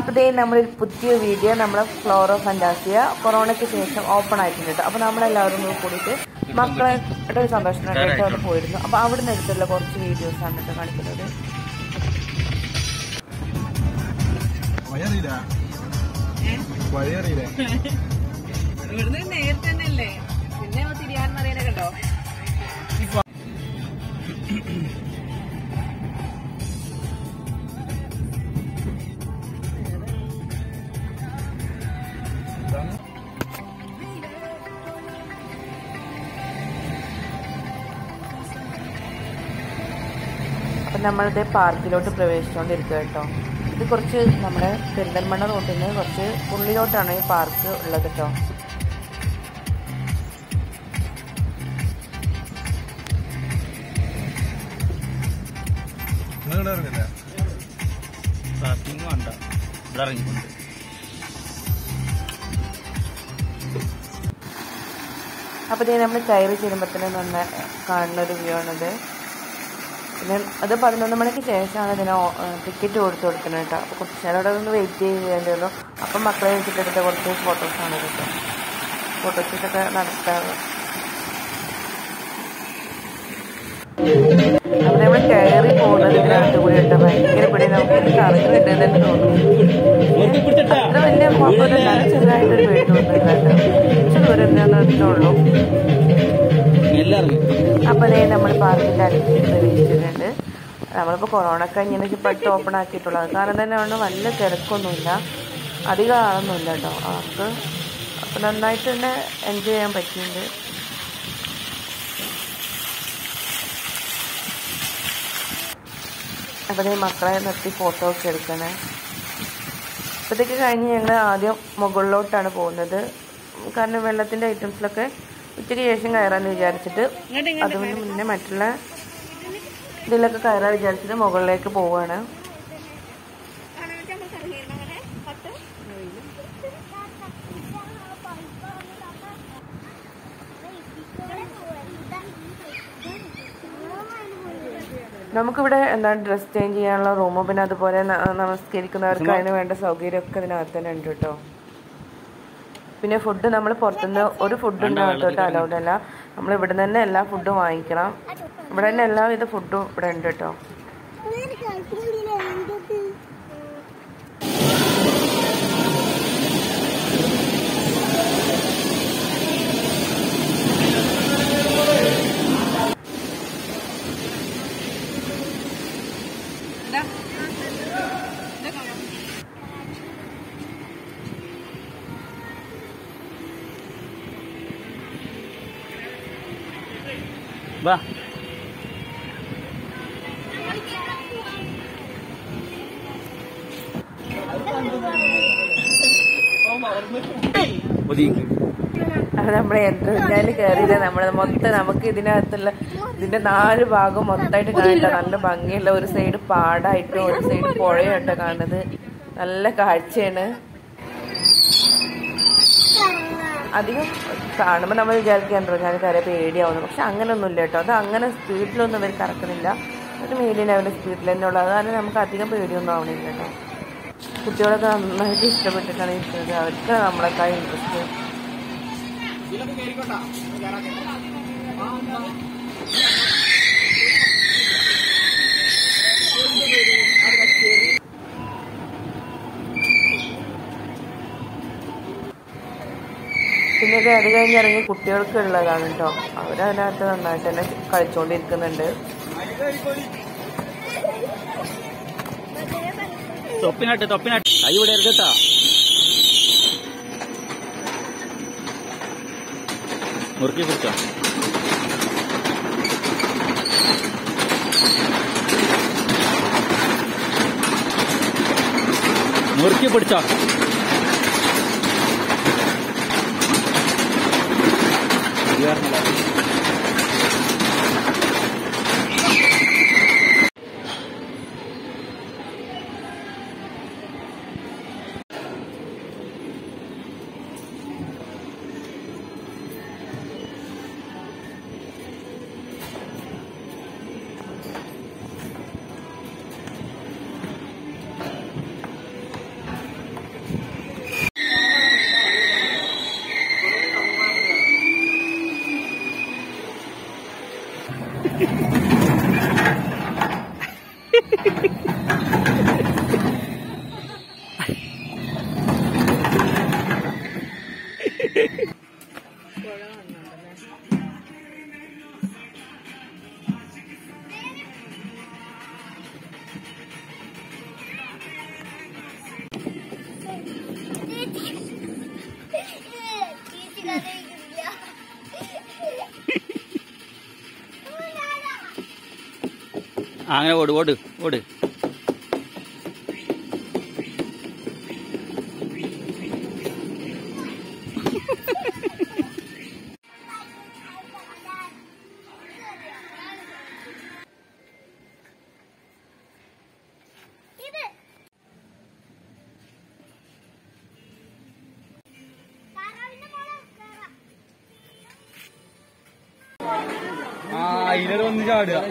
അപ്പോൾ ഇതേ നമ്മളൊരു പുതിയ വീഡിയോ നമ്മളെ ഫ്ലോറോ ഫന്റാസിയ കൊറോണയ്ക്ക് ശേഷം ഓപ്പൺ ആയിട്ടുണ്ട് കേട്ടോ അപ്പോൾ നമ്മളെല്ലാവരും കൂടി കൂടിയിട്ട് മക്കളെ ഒരു സന്തോഷം കണ്ടിട്ട് അവിടെ പോയിരുന്നു അപ്പോൾ അവിടെ നിന്ന് എടുത്തുള്ള കുറച്ച് വീഡിയോസ് ആണ് കേട്ടോ കാണിക്കുന്നത് വഴിയറിയില്ല വഴിയറിയില്ലേ ഇവിടുന്ന് നേരത്തെ തന്നെയല്ലേ പിന്നെ തിരിയാൻ പറയുന്നത് കണ്ടോ അപ്പം നമ്മളിത് പാർക്കിലോട്ട് പ്രവേശിച്ചുകൊണ്ടിരിക്കുക കേട്ടോ ഇത് കുറച്ച് നമ്മുടെ പെരിന്തൽമണ്ണ റോട്ടിൽ നിന്ന് കുറച്ച് ഉള്ളിലോട്ടാണ് ഈ പാർക്ക് ഉള്ളത് കേട്ടോ നിങ്ങൾ ഇറങ്ങില്ല പാർക്കിംഗ് വേണ്ട ഇവിടെ ഇറങ്ങിക്കൊണ്ട് അപ്പോൾ ഇതേ നമ്മൾ കയറി ചെല്ലുമ്പോൾ തന്നെ നന്ന കാണുന്ന ഒരു വ്യൂ ആണത് പിന്നെ അത് പതിനൊന്ന് മണിക്ക് ശേഷമാണ് ഇതിന് ടിക്കറ്റ് കൊടുത്ത് കൊടുക്കുന്നത് കേട്ടോ അപ്പോൾ കുറച്ച് നേരം അവിടെ ഒന്ന് വെയിറ്റ് ചെയ്യേണ്ടി വന്നു അപ്പം മക്കളെ വെച്ചിട്ടെടുത്ത കുറച്ച് ഫോട്ടോസാണ് കേട്ടോ ഫോട്ടോഷൂട്ടൊക്കെ നടത്താറ് അപ്പോൾ നമ്മൾ കയറി പോകുന്നത് ഇതിനകത്ത് കൂടി കേട്ടോ ഭയങ്കര പിടി നമുക്ക് എനിക്ക് അറിയുന്നുണ്ട് എന്ന് തോന്നുന്നു അത്ര വലിയ കുഴപ്പമൊന്നുമില്ല ചെറുതായിട്ടൊരു പേടി തോന്നുന്നില്ല കേട്ടോ കുറച്ച് ദൂരം എന്താണെന്ന് ഉള്ളൂ എല്ലാം ഇറങ്ങി അപ്പോൾ അതേ നമ്മൾ പാർക്കിൻ്റെ അടുത്ത് പ്രവേശിച്ചിട്ടുണ്ട് നമ്മളിപ്പോൾ കൊറോണ കഴിഞ്ഞതിന് ഇപ്പം അടുത്ത് ഓപ്പൺ ആക്കിയിട്ടുള്ളത് കാരണം തന്നെ അവിടെ നല്ല തിരക്കൊന്നുമില്ല അധികം ആളൊന്നുമില്ല കേട്ടോ നമുക്ക് അപ്പോൾ നന്നായിട്ട് തന്നെ എൻജോയ് ചെയ്യാൻ പറ്റിയിട്ടുണ്ട് അപ്പോൾ ഈ മക്കളെ നിർത്തി ഫോട്ടോ ഒക്കെ എടുക്കണേ ഇപ്പോഴത്തേക്ക് കഴിഞ്ഞ് ഞങ്ങൾ ആദ്യം മുകളിലോട്ടാണ് പോകുന്നത് കാരണം വെള്ളത്തിൻ്റെ ഐറ്റംസിലൊക്കെ ഉച്ചയ്ക്ക് ശേഷം കയറാമെന്ന് വിചാരിച്ചിട്ട് അതുകൊണ്ട് മുന്നേ മറ്റുള്ള ഇതിലൊക്കെ കയറാൻ വിചാരിച്ചിട്ട് മുകളിലേക്ക് പോവുകയാണ് നമുക്കിവിടെ എന്താണ് ഡ്രസ് ചേഞ്ച് ചെയ്യാനുള്ള റൂമും പിന്നെ അതുപോലെ ന- നമസ്കരിക്കുന്നവർക്ക് അതിന് വേണ്ട സൗകര്യമൊക്കെ ഇതിനകത്ത് തന്നെ ഉണ്ട് കേട്ടോ പിന്നെ ഫുഡ് നമ്മൾ പുറത്തുനിന്ന് ഒരു ഫുഡ് ഇതിനകത്തോട്ട് അലൗഡ് അല്ല നമ്മൾ ഇവിടെ നിന്ന് തന്നെ എല്ലാ ഫുഡും വാങ്ങിക്കണം ഇവിടെ തന്നെ എല്ലാവിധ ഫുഡും ഇവിടെ ഉണ്ട് കേട്ടോ വാ ഒതുങ്ങി അത് നമ്മൾ എൻട്രൻസിൽ കയറിയില്ല നമ്മൾ മൊത്തം നമുക്ക് ഇതിനകത്തുള്ള ഇതിന്റെ നാല് ഭാഗം മൊത്തമായിട്ട് കാണണ്ട നല്ല ഭംഗിയുള്ള ഒരു സൈഡ് പാടായിട്ടും ഒരു സൈഡ് പുഴയായിട്ടോ കാണുന്നത് നല്ല കാഴ്ചയാണ് അധികം കാണുമ്പോൾ നമ്മൾ വിചാരിക്കുക എൻട്രൻസിൽ കയറിയ പേടിയാവുന്നു പക്ഷെ അങ്ങനെയൊന്നുമില്ല കേട്ടോ അത് അങ്ങനെ സ്പീഡിലൊന്നും ഇവർ കറക്കുന്നില്ല ഒരു മീഡിയം ലെവലിൽ സ്പീഡിൽ തന്നെ ഉള്ളത് അത് കാരണം നമുക്ക് അധികം പേടിയൊന്നും ആവണില്ല കേട്ടോ കുട്ടികളൊക്കെ നന്നായിട്ട് ഇഷ്ടപ്പെട്ടിട്ടാണ് ഇരിക്കുന്നത് അവർക്ക് നമ്മളെക്കാൾ ഇൻട്രസ്റ്റ് പിന്നെ ഇത് അത് കഴിഞ്ഞ് ഇറങ്ങി കുട്ടികൾക്ക് ഉള്ളതാണ് കേട്ടോ അവരതിനകത്ത് നന്നായിട്ട് തന്നെ കളിച്ചുകൊണ്ടിരിക്കുന്നുണ്ട് തൊപ്പിനാട്ട് തൊപ്പിനാട്ട് കൈ ഇവിടെ എടുക്കട്ടാ മുറുക്കി പിടിച്ചോ മുറുക്കി പിടിച്ചോ ഇത് കാരണമല്ല. ആ, അങ്ങനെ ഓട് ഓട് ഓട് ആ അതിലൊരു വന്ന് ചാടുക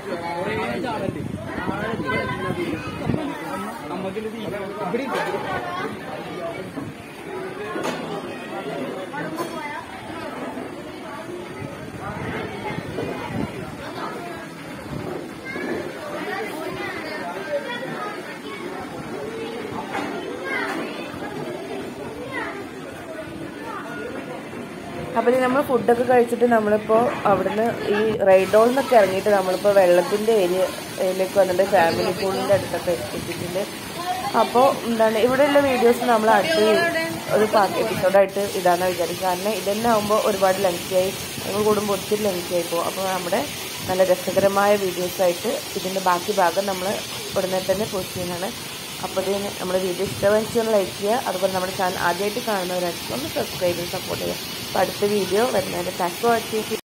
അപ്പോൾ നമ്മൾ ഫുഡൊക്കെ കഴിച്ചിട്ട് നമ്മളിപ്പോൾ അവിടുന്ന് ഈ റൈഡോൾ നിന്നൊക്കെ ഇറങ്ങിയിട്ട് നമ്മളിപ്പോൾ വെള്ളത്തിൻ്റെ ഏരിയയിലേക്ക് വന്നിട്ട് ഫാമിലി പൂളിൻ്റെ അടുത്തൊക്കെ എത്തിയിട്ടുണ്ട് അപ്പോൾ എന്താണ് ഇവിടെയുള്ള വീഡിയോസ് നമ്മൾ അടുത്ത ഒരു എപ്പിസോഡായിട്ട് ഇടാന്ന് വിചാരിക്കും കാരണം ഇതന്നെ ആകുമ്പോൾ ഒരുപാട് ലെങ്തിയായി ഞങ്ങൾ കൂടുമ്പോൾ ഒത്തിരി ലെങ്തിയായി പോകും അപ്പോൾ നമ്മുടെ നല്ല രസകരമായ വീഡിയോസായിട്ട് ഇതിൻ്റെ ബാക്കി ഭാഗം നമ്മൾ ഉടനെ തന്നെ പോസ്റ്റ് ചെയ്യുന്നതാണ് അപ്പോൾ ഇതിന് നമ്മുടെ വീഡിയോ ഇഷ്ടമെന്ന് ഒന്ന് ലൈക്ക് ചെയ്യുക അതുപോലെ നമ്മുടെ ചാനൽ ആദ്യമായിട്ട് കാണുന്നവരായിരിക്കും ഒന്ന് സബ്സ്ക്രൈബ് ചെയ്ത് സപ്പോർട്ട് ചെയ്യുക അപ്പോൾ അടുത്ത വീഡിയോ വരുന്നതിൻ്റെ താങ്ക് ഫോർ വാച്ചിങ്